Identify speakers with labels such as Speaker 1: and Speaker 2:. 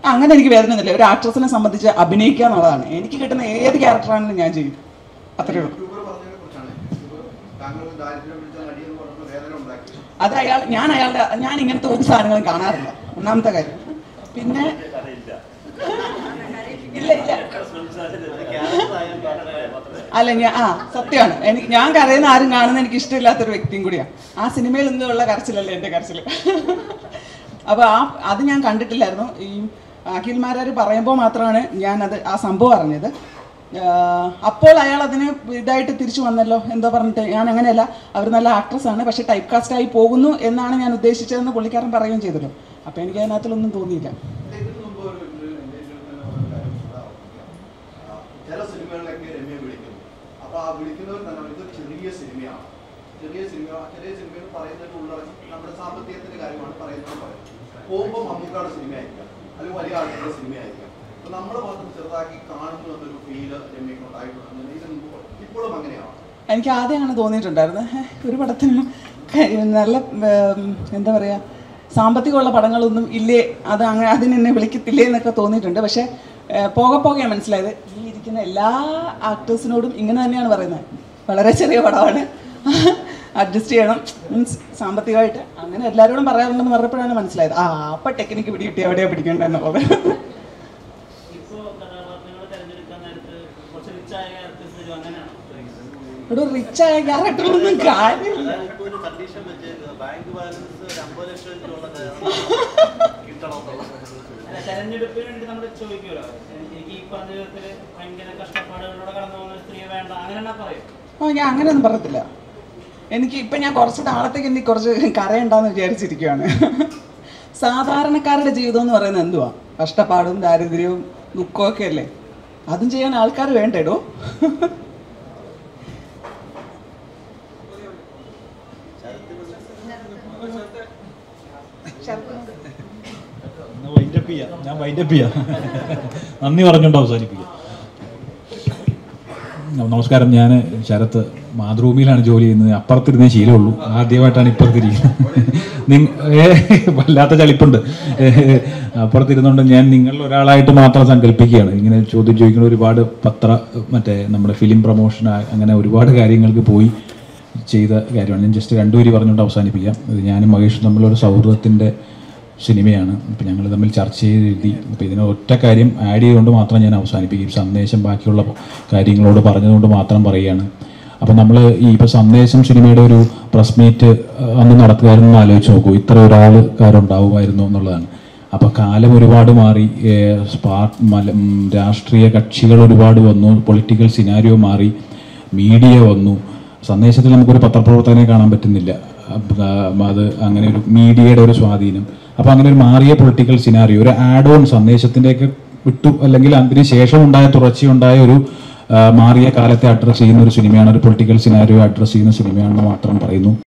Speaker 1: അങ്ങനെ എനിക്ക് വേദന ഒന്നുമില്ല ഒരു ആക്ട്രസിനെ സംബന്ധിച്ച് അഭിനയിക്കുക എന്നുള്ളതാണ് എനിക്ക് കിട്ടുന്ന ഏത് ക്യാരക്ടറാണെങ്കിലും ഞാൻ ചെയ്യും അത്രേ ഉള്ളൂ
Speaker 2: യൂട്യൂബർ പറഞ്ഞതിനെ കുറിച്ചാണ് യൂട്യൂബർ താങ്കൾ ദാരിദ്ര്യം പിടിച്ച നടിയെന്ന് പറഞ്ഞപ്പോൾ വേദന ഉണ്ടാക്കി
Speaker 1: അത് അയാൾ ഞാൻ അയാളുടെ ഞാൻ ഇങ്ങനത്തെ ഒരു സാധനങ്ങളും കാണാറില്ല ഒന്നാമത്തെ കാര്യം പിന്നെ ഇല്ല ഇല്ല അല്ല ഞാൻ ആ സത്യമാണ് എനിക്ക് ഞാൻ കരയുന്ന ആരും കാണുന്ന എനിക്ക് ഇഷ്ടമില്ലാത്തൊരു വ്യക്തിയും കൂടിയാണ് ആ സിനിമയിൽ നിന്നുള്ള കരച്ചിലല്ലേ എൻ്റെ കരച്ചിൽ അപ്പോൾ ആ അത് ഞാൻ കണ്ടിട്ടില്ലായിരുന്നു ഈ അഖിൽമാരാർ പറയുമ്പോൾ മാത്രമാണ് ഞാനത് ആ സംഭവം അറിഞ്ഞത് ആഹ് അപ്പോൾ അയാൾ അതിന് ഇതായിട്ട് തിരിച്ചു വന്നല്ലോ എന്തോ പറഞ്ഞിട്ട് ഞാൻ അങ്ങനെയല്ല അവർ നല്ല ആക്ട്രസ് ആണ് പക്ഷെ ടൈപ്പ് കാസ്റ്റ് ആയി പോകുന്നു എന്നാണ് ഞാൻ ഉദ്ദേശിച്ചതെന്ന് പുള്ളിക്കാരൻ പറയുകയും ചെയ്തല്ലോ അപ്പോൾ എനിക്ക് അതിനകത്തിലൊന്നും തോന്നിയില്ല
Speaker 2: ഇതിനു മുമ്പ് ഒരു ഒരു engagement ന് ഒരു കാര്യം കൂടെ ഓർമ്മിക്കാം. ആ, ചില സിനിമകളിലൊക്കെ രമ്യ വിളിക്കുന്നു അപ്പൊ ആ വിളിക്കുന്നവർ തന്നെ പറയും, ഇതൊരു ചെറിയ സിനിമയാണ് ചെറിയ സിനിമ ചെറിയ സിനിമ എന്ന് പറയുന്നതിന്റെ ഉള്ളടക്കം നമ്മുടെ സാമ്പത്തികത്തിന്റെ കാര്യമാണ് പറയുന്നത് പറയുന്നത് പോകുമ്പോൾ മമ്മൂക്കാട് സിനിമ ആയിരിക്കാം അല്ലെങ്കിൽ വലിയ ആൾക്കാരുടെ സിനിമ ആയിരിക്കാം അപ്പൊ നമ്മൾ മാത്രം ചെറുതാക്കി കാണുന്നു എന്നൊരു ഫീല് രമ്യക്ക് ഉണ്ടായിട്ടുണ്ടെന്ന് ഇതിന് മുമ്പ് ഇപ്പോഴും അങ്ങനെയാണ്
Speaker 1: എനിക്ക് ആദ്യം അങ്ങനെ തോന്നിയിട്ടുണ്ടായിരുന്നു ഹേ, ഒരു പടത്തിനും ക- നല്ല ഉം, എന്താ പറയുക സാമ്പത്തികമുള്ള പടങ്ങളൊന്നും ഇല്ലേ അത് അങ്ങനെ അതിന് എന്നെ വിളിക്കത്തില്ലേ എന്നൊക്കെ തോന്നിയിട്ടുണ്ട് പക്ഷേ ഏഹ്, പോകെ പോകെയാണ് മനസ്സിലായത് ഈ ഇരിക്കുന്ന എല്ലാ ആക്ടേഴ്സിനോടും ഇങ്ങനെ തന്നെയാണ് പറയുന്നത് വളരെ ചെറിയ പടമാണ് അഡ്ജസ്റ്റ് ചെയ്യണം മീൻസ് സാമ്പത്തികമായിട്ട് അങ്ങനെ എല്ലാവരോടും പറയാറുണ്ടെന്ന് പറഞ്ഞപ്പോഴാണ് മനസ്സിലായത് ആ അപ്പം ടെക്നിക്ക് പിടികിട്ടി എവിടെയാണ് പിടിക്കേണ്ടതെന്നുള്ളത്
Speaker 3: ഇപ്പോ കഥാപാത്രങ്ങളെ തെരഞ്ഞെടുക്കാൻ നേരത്ത് കുറച്ച് റിച്ചായ ക്യാരക്ടേഴ്സ് വരും അങ്ങനെയാണോ
Speaker 1: ഇവിടെ റിച്ചായ ക്യാരക്ടറൊന്നും കാര്യമില്ല
Speaker 4: ഇപ്പൊ ഒരു കണ്ടീഷൻ വെച്ച് ബാങ്ക് ബാലൻസ് ഒരു അമ്പത് ലക്ഷം രൂപയുള്ളത് കിട്ടണം
Speaker 3: അല്ല തെരഞ്ഞെടുപ്പിന് വേണ്ടി നമ്മൾ ചോദിക്കുമല്ലോ എനിക്ക് ഈ പറഞ്ഞ വിധത്തില് ഭയങ്കര കഷ്ടപ്പാടുകളിലൂടെ കടന്നു പോകുന്ന ഒരു സ്ത്രീയെ വേണ്ട അങ്ങനെ പറയും
Speaker 1: ഓ ഞാൻ അങ്ങനെയൊന്നും പറയത്തില്ല എനിക്ക് ഇപ്പം ഞാൻ കുറച്ച് നാളത്തേക്ക് എനിക്ക് കുറച്ച് കരയുണ്ടാന്ന് വിചാരിച്ചിരിക്കുകയാണ് സാധാരണക്കാരുടെ ജീവിതം എന്ന് പറയുന്നത് എന്തുവാ കഷ്ടപ്പാടും ദാരിദ്ര്യവും ദുഃഖവും ഒക്കെ അല്ലേ അതും ചെയ്യാൻ ആൾക്കാർ വേണ്ടേടോ
Speaker 5: വൈൻഡപ്പ് ചെയ്യാം ഞാൻ വൈൻഡപ്പ് ചെയ്യാം നന്ദി പറഞ്ഞുകൊണ്ട് അവസാനിപ്പിക്കാം നമസ്കാരം ഞാൻ ശരത്ത് മാതൃഭൂമിയിലാണ് ജോലി ചെയ്യുന്നത് അപ്പുറത്തിരുന്നേ ശീലമുള്ളൂ ആദ്യമായിട്ടാണ് ഇപ്പുറത്തിരിക്കുന്നത് നിങ്ങ ഏ, വല്ലാത്ത ചളിപ്പുണ്ട് ഏ, അപ്പുറത്തിരുന്നുകൊണ്ട് ഞാൻ നിങ്ങളിൽ ഒരാളായിട്ട് മാത്രം സങ്കല്പിക്കുകയാണ് ഇങ്ങനെ ചോദ്യം ചോദിക്കുന്ന ഒരുപാട് പത്ര മറ്റേ നമ്മുടെ ഫിലിം പ്രൊമോഷൻ അങ്ങനെ ഒരുപാട് കാര്യങ്ങൾക്ക് പോയി ചെയ്ത കാര്യമാണ് ഞാൻ ജസ്റ്റ് രണ്ടുപേര് പറഞ്ഞുകൊണ്ട് അവസാനിപ്പിക്കാം ഇത് ഞാനും മഹേഷും തമ്മിലൊരു സൗഹൃദത്തിൻ്റെ സിനിമയാണ് ഇപ്പം ഞങ്ങൾ തമ്മിൽ ചർച്ച ചെയ്ത് എഴുതി അപ്പോൾ ഇതിന് ഒറ്റ കാര്യം ആഡ് ചെയ്തുകൊണ്ട് മാത്രം ഞാൻ അവസാനിപ്പിക്കും സന്ദേശം ബാക്കിയുള്ള കാര്യങ്ങളോട് പറഞ്ഞതുകൊണ്ട് മാത്രം പറയുകയാണ് അപ്പോൾ നമ്മൾ ഈ ഇപ്പോൾ സന്ദേശം സിനിമയുടെ ഒരു പ്രസ് മീറ്റ് അന്ന് നടത്തുകയായിരുന്നു എന്ന് ആലോചിച്ച് നോക്കൂ ഇത്ര ഒരാൾക്കാരുണ്ടാവുമായിരുന്നു എന്നുള്ളതാണ് അപ്പോൾ കാലം ഒരുപാട് മാറി ഏഹ് സ്പാർ മല ഉം, രാഷ്ട്രീയ കക്ഷികൾ ഒരുപാട് വന്നു പൊളിറ്റിക്കൽ സിനാരിയോ മാറി മീഡിയ വന്നു സന്ദേശത്തിൽ നമുക്കൊരു പത്രപ്രവർത്തകനെ കാണാൻ പറ്റുന്നില്ല അപ്പ- ആ, അത് അങ്ങനെ ഒരു മീഡിയയുടെ ഒരു സ്വാധീനം അപ്പോൾ അങ്ങനെ ഒരു മാറിയ പൊളിറ്റിക്കൽ സിനാരിയോ ഒരു ആഡ് ഓൺ സന്ദേശത്തിൻ്റെയൊക്കെ വിട്ടു അല്ലെങ്കിൽ അതിന് ശേഷം ഉണ്ടായ തുടർച്ചയുണ്ടായ ഒരു ആ, മാറിയ കാലത്തെ അഡ്രസ്സ് ചെയ്യുന്ന ഒരു സിനിമയാണ് ഒരു പൊളിറ്റിക്കൽ സിനാരിയോ അഡ്രസ്സ് ചെയ്യുന്ന സിനിമയാണെന്ന് മാത്രം പറയുന്നു